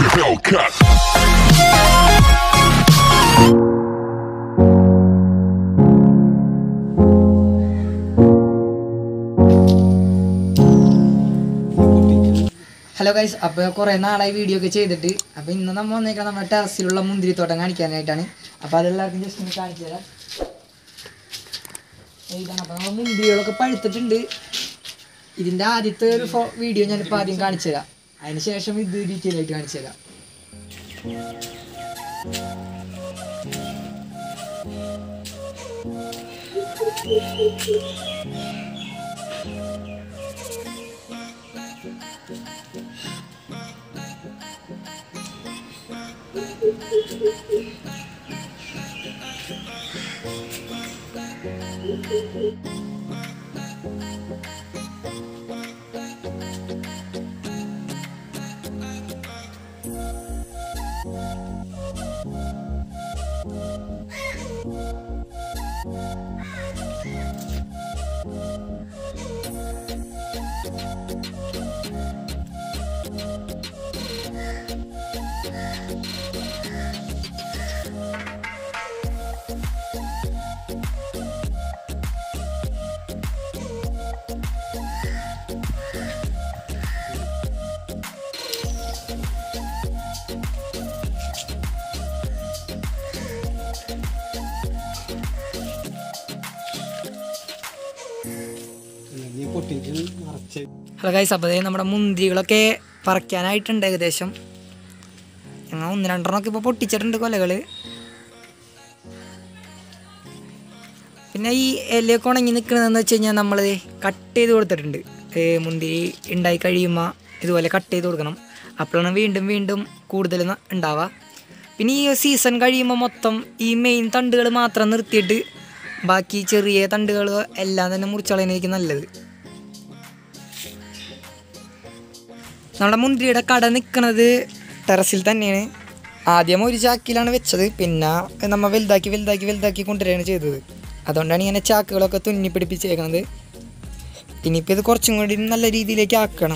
Hellcat. Hello guys അപ്പോൾ കുറേ നാളായി വീഡിയോ ഒക്കെ ചെയ്തിട്ട് അപ്പോൾ ഇന്ന് നമ്മൾ വന്നേക്കണം നമ്മുടെ ടെറസിലുള്ള മുന്തിരിത്തോട്ടം കാണിക്കാനായിട്ടാണ് അപ്പോൾ അതെല്ലാവർക്കും ജസ്റ്റ് ഒന്ന് കാണിച്ചു തരാം ഇതാണ് അപ്പോൾ നമ്മൾ മുന്തിരികളൊക്കെ പഴുത്തിട്ടുണ്ട് ഇതിൻ്റെ ആദ്യത്തെ ഒരു ഫോ വീഡിയോ ഞാനിപ്പോൾ ആദ്യം കാണിച്ചു തരാം അതിന് ശേഷം ഇത് ഡീറ്റെയിൽ ആയിട്ട് കാണിച്ചു തരാം ഹലോ ഗൈസ് അപ്പോൾ ദേ നമ്മുടെ മുന്തിരികളൊക്കെ പറിക്കാനായിട്ടുണ്ട് ഏകദേശം ഞങ്ങൾ ഒന്ന് രണ്ടെണ്ണമൊക്കെ ഇപ്പോൾ പൊട്ടിച്ചിട്ടുണ്ട് കൊലകൾ പിന്നെ ഈ ഇലയൊക്കെ ഉണങ്ങി നിൽക്കുന്നതെന്ന് വെച്ച് കഴിഞ്ഞാൽ നമ്മൾ കട്ട് ചെയ്ത് കൊടുത്തിട്ടുണ്ട് ഏ, മുന്തിരി ഉണ്ടായി കഴിയുമ്പോൾ ഇതുപോലെ കട്ട് ചെയ്ത് കൊടുക്കണം അപ്പോഴാണ് വീണ്ടും വീണ്ടും കൂടുതൽ ന- ഉണ്ടാവുക പിന്നെ ഈ സീസൺ കഴിയുമ്പോൾ മൊത്തം ഈ മെയിൻ തണ്ടുകൾ മാത്രം നിർത്തിയിട്ട് ബാക്കി ചെറിയ തണ്ടുകൾ എല്ലാം തന്നെ മുറിച്ചളയാനായിരിക്കും നല്ലത് നമ്മുടെ മുന്തിരിയുടെ കട നിൽക്കുന്നത് ടെറസിൽ തന്നെയാണ് ആദ്യം ഒരു ചാക്കിലാണ് വെച്ചത് പിന്നെ നമ്മൾ വലുതാക്കി വലുതാക്കി വലുതാക്കി കൊണ്ടുവരികയാണ് ചെയ്തത് അതുകൊണ്ടാണ് ഇങ്ങനെ ചാക്കുകളൊക്കെ തുന്നി പിടിപ്പിച്ചേക്കുന്നത് ഇനിയിപ്പോൾ ഇത് കുറച്ചും കൂടി നല്ല രീതിയിലേക്ക് ആക്കണം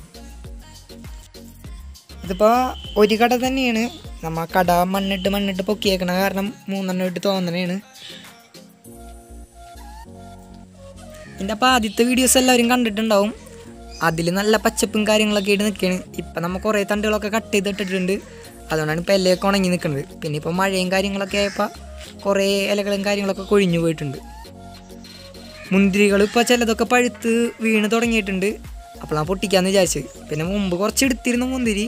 ഇതിപ്പോൾ ഒരു കട തന്നെയാണ് നമ്മ കട മണ്ണിട്ട് മണ്ണിട്ട് പൊക്കിയേക്കണ കാരണം മൂന്നെണ്ണം ഇട്ട് തോന്നണേണ് എൻ്റെ അപ്പോൾ ആദ്യത്തെ വീഡിയോസ് എല്ലാവരും കണ്ടിട്ടുണ്ടാവും അതിൽ നല്ല പച്ചപ്പും കാര്യങ്ങളൊക്കെ ആയിട്ട് നിൽക്കുകയാണ് ഇപ്പം നമ്മൾ കുറേ തണ്ടുകളൊക്കെ കട്ട് ചെയ്തിട്ടിട്ടുണ്ട് അതുകൊണ്ടാണ് ഇപ്പോൾ ഇലയൊക്കെ ഉണങ്ങി നിൽക്കുന്നത് പിന്നെ ഇപ്പോൾ മഴയും കാര്യങ്ങളൊക്കെ ആയപ്പോൾ കുറേ ഇലകളും കാര്യങ്ങളൊക്കെ കൊഴിഞ്ഞു പോയിട്ടുണ്ട് മുന്തിരികൾ ഇപ്പോൾ ചിലതൊക്കെ പഴുത്ത് വീണ് തുടങ്ങിയിട്ടുണ്ട് അപ്പോൾ ഞാൻ പൊട്ടിക്കാന്ന് വിചാരിച്ചത് പിന്നെ മുമ്പ് കുറച്ച് എടുത്തിരുന്നു മുന്തിരി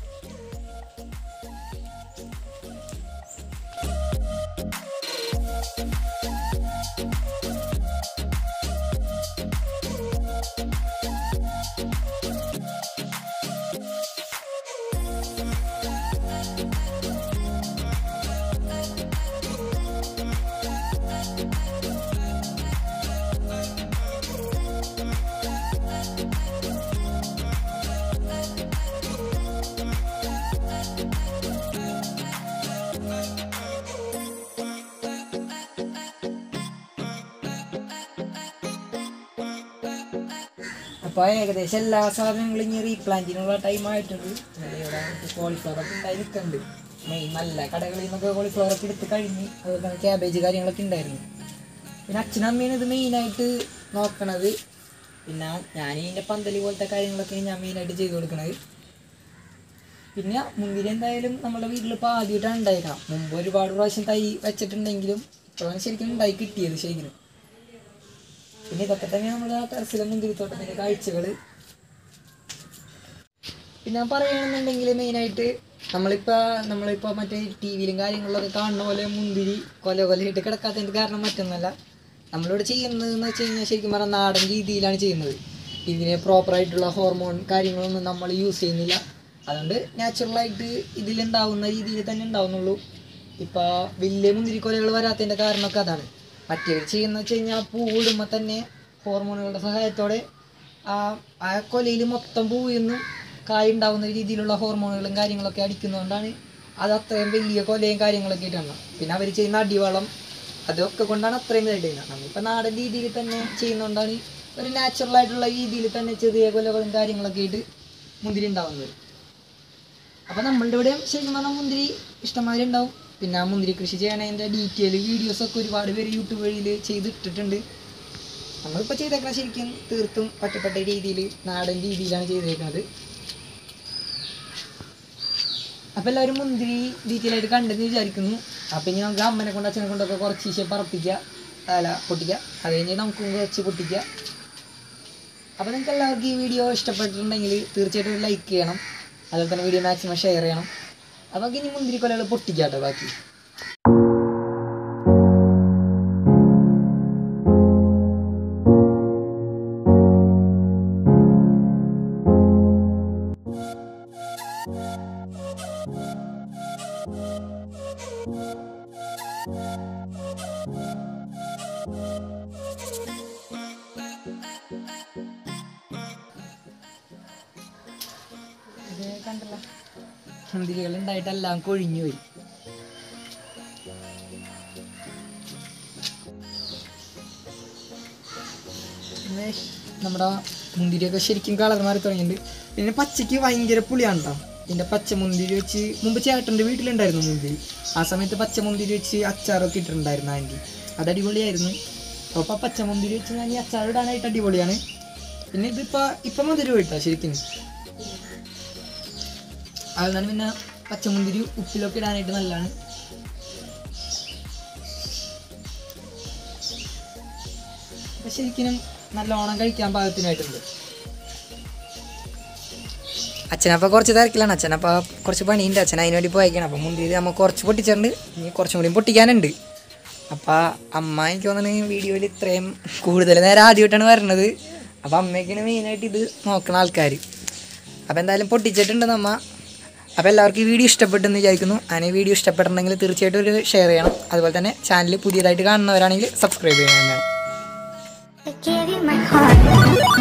അപ്പോൾ ഏകദേശം എല്ലാ സാധനങ്ങളും ഇനി റീപ്ലാന്റിനുള്ള ടൈം ആയിട്ടുണ്ട് ഇവിടെ കോളിഫ്ലവർ ഒക്കെ ഉണ്ടായി നിൽക്കുന്നുണ്ട് മെയിൻ നല്ല കടകളിൽ നിന്നൊക്കെ കോളിഫ്ലവർ ഒക്കെ എടുത്ത് കഴിഞ്ഞ് അതുപോലെ തന്നെ ക്യാബേജ് കാര്യങ്ങളൊക്കെ ഉണ്ടായിരുന്നു പിന്നെ അച്ഛനും അമ്മയാണ് ഇത് മെയിനായിട്ട് നോക്കണത് പിന്നെ ഞാൻ ഇതിൻ്റെ പന്തല് പോലത്തെ കാര്യങ്ങളൊക്കെ ഞാൻ മെയിനായിട്ട് ചെയ്ത് കൊടുക്കണത് പിന്നെ മുന്തിരി എന്തായാലും നമ്മുടെ വീട്ടിൽ ഇപ്പോൾ ആദ്യമായിട്ടാണ് ഉണ്ടായേക്കാം മുമ്പ് ഒരുപാട് പ്രാവശ്യം തൈ വെച്ചിട്ടുണ്ടെങ്കിലും ഇപ്പോഴാണ് ശരിക്കും ഉണ്ടായി കിട്ടിയത് ശരിക്കും പിന്നെ ഇതൊക്കെ തന്നെയാണ് നമ്മുടെ ടെറസിലെ മുന്തിരിത്തോട്ടത്തിൻ്റെ കാഴ്ചകൾ പിന്നെ ഞാൻ പറയുകയാണെന്നുണ്ടെങ്കിൽ മെയിനായിട്ട് നമ്മളിപ്പോൾ നമ്മളിപ്പോൾ മറ്റേ ടി വിയിലും കാര്യങ്ങളിലൊക്കെ കാണുന്ന പോലെ മുന്തിരി കൊല കൊലയിട്ട് കിടക്കാത്തതിൻ്റെ കാരണം മറ്റൊന്നല്ല നമ്മളിവിടെ ചെയ്യുന്നതെന്ന് വെച്ച് കഴിഞ്ഞാൽ ശരിക്കും പറഞ്ഞാൽ നാടൻ രീതിയിലാണ് ചെയ്യുന്നത് ഇതിന് പ്രോപ്പറായിട്ടുള്ള ഹോർമോൺ കാര്യങ്ങളൊന്നും നമ്മൾ യൂസ് ചെയ്യുന്നില്ല അതുകൊണ്ട് നാച്ചുറലായിട്ട് ഇതിലുണ്ടാവുന്ന രീതിയിൽ തന്നെ ഉണ്ടാവുന്നുള്ളൂ ഇപ്പോൾ വലിയ മുന്തിരിക്കൊലകൾ വരാത്തതിൻ്റെ കാരണമൊക്കെ അതാണ് മറ്റേവർ ചെയ്യുന്ന വെച്ച് കഴിഞ്ഞാൽ പൂവിടുമ്പോൾ തന്നെ ഹോർമോണുകളുടെ സഹായത്തോടെ ആ ആ കൊലയിൽ മൊത്തം പൂവിൽ നിന്നും കായ ഉണ്ടാവുന്ന രീതിയിലുള്ള ഹോർമോണുകളും കാര്യങ്ങളൊക്കെ അടിക്കുന്നതുകൊണ്ടാണ് അത് അത്രയും വലിയ കൊലയും കാര്യങ്ങളൊക്കെ ആയിട്ടാണ് പിന്നെ അവർ ചെയ്യുന്ന അടിവളം അതൊക്കെ കൊണ്ടാണ് അത്രയും ഇതായിട്ട് ചെയ്യുന്നത് നമ്മളിപ്പോൾ നാടൻ രീതിയിൽ തന്നെ ചെയ്യുന്നതുകൊണ്ടാണ് ഒരു നാച്ചുറൽ ആയിട്ടുള്ള രീതിയിൽ തന്നെ ചെറിയ കൊലകളും കാര്യങ്ങളൊക്കെ ആയിട്ട് മുന്തിരി ഉണ്ടാവുന്നത് അപ്പോൾ നമ്മളുടെ ഇവിടെ ശരിക്കും പറഞ്ഞാൽ മുന്തിരി ഇഷ്ടംമാതിരി ഉണ്ടാവും പിന്നെ ആ മുന്തിരി കൃഷി ചെയ്യണതിൻ്റെ ഡീറ്റെയിൽ വീഡിയോസൊക്കെ ഒരുപാട് പേര് യൂട്യൂബ് വഴിയിൽ ചെയ്തിട്ടിട്ടുണ്ട് നമ്മളിപ്പോൾ ചെയ്തേക്കുന്നത് ശരിക്കും തീർത്തും ഒറ്റപ്പെട്ട രീതിയിൽ നാടൻ രീതിയിലാണ് ചെയ്തേക്കുന്നത് അപ്പോൾ എല്ലാവരും മുന്തിരി ഡീറ്റെയിൽ ആയിട്ട് കണ്ടെന്ന് വിചാരിക്കുന്നു അപ്പം ഇനി നമുക്ക് അമ്മനെ കൊണ്ട് അച്ഛനെ കൊണ്ടൊക്കെ കുറച്ച് ഈശെ പറപ്പിക്കുക അല്ല പൊട്ടിക്കുക അത് കഴിഞ്ഞ് നമുക്കും കുറച്ച് പൊട്ടിക്കുക അപ്പോൾ നിങ്ങൾക്ക് എല്ലാവർക്കും ഈ വീഡിയോ ഇഷ്ടപ്പെട്ടിട്ടുണ്ടെങ്കിൽ തീർച്ചയായിട്ടും ഒരു ലൈക്ക് ചെയ്യണം അതുപോലെ തന്നെ വീഡിയോ മാക്സിമം ഷെയർ ചെയ്യണം അപ്പോൾ നമുക്ക് ഇനി മുന്തിരി കൊലകൾ പൊട്ടിക്കാം കേട്ടോ ബാക്കി ഇത് കണ്ടല്ലോ മുന്തിരികൾ ഉണ്ടായിട്ടെല്ലാം കൊഴിഞ്ഞു പോയി പിന്നെ നമ്മുടെ മുന്തിരിയൊക്കെ ശരിക്കും കളർ മാറി തുടങ്ങിയിട്ടുണ്ട് പിന്നെ പച്ചയ്ക്ക് ഭയങ്കര പുളിയാണ് കേട്ടോ ഇതിൻ്റെ പച്ച മുന്തിരി വെച്ച് മുമ്പ് ചേട്ടൻ്റെ വീട്ടിലുണ്ടായിരുന്നു മുന്തിരി ആ സമയത്ത് പച്ച മുന്തിരി വെച്ച് അച്ചാറൊക്കെ ഇട്ടിട്ടുണ്ടായിരുന്നു ആൻറ്റി അത് അടിപൊളിയായിരുന്നു അപ്പോൾ പച്ച മുന്തിരി വെച്ച് ഞാൻ ഈ അച്ചാർ ഇടാനായിട്ട് അടിപൊളിയാണ് പിന്നെ ഇതിപ്പോൾ ഇപ്പം മുന്തിരി പോയിട്ടോ ശരിക്കും അതുകൊണ്ടാണ് പിന്നെ പച്ചമുന്തിരി ഉപ്പിലൊക്കെ ഇടാനായിട്ട് നല്ലതാണ് അപ്പൊ ശരിക്കും നല്ലോണം കഴിക്കാൻ പാകത്തിനായിട്ടുണ്ട് അച്ഛനപ്പോൾ കുറച്ച് തിരക്കിലാണ് അച്ഛനപ്പോൾ കുറച്ച് പണിയുണ്ട് അച്ഛൻ അതിന് വേണ്ടി പോയേക്കാണ് അപ്പം മുന്തിരി നമ്മൾ കുറച്ച് പൊട്ടിച്ചിട്ടുണ്ട് ഇനി കുറച്ചും കൂടി പൊട്ടിക്കാനുണ്ട് അപ്പോൾ അമ്മ എനിക്ക് തോന്നുന്നു വീഡിയോയിൽ ഇത്രയും കൂടുതൽ നേരം ആദ്യമായിട്ടാണ് വരുന്നത് അപ്പോൾ അമ്മയ്ക്കാണ് മെയിനായിട്ട് ഇത് നോക്കുന്ന ആൾക്കാർ അപ്പോൾ എന്തായാലും പൊട്ടിച്ചിട്ടുണ്ട് നമ്മ അപ്പോൾ എല്ലാവർക്കും ഈ വീഡിയോ ഇഷ്ടപ്പെട്ടെന്ന് വിചാരിക്കുന്നു അങ്ങനെ ഈ വീഡിയോ ഇഷ്ടപ്പെട്ടിട്ടുണ്ടെങ്കിൽ തീർച്ചയായിട്ടും ഒരു ഷെയർ ചെയ്യണം അതുപോലെ തന്നെ ചാനൽ പുതിയതായിട്ട് കാണുന്നവരാണെങ്കിൽ സബ്സ്ക്രൈബ് ചെയ്യണം I gave you my heart.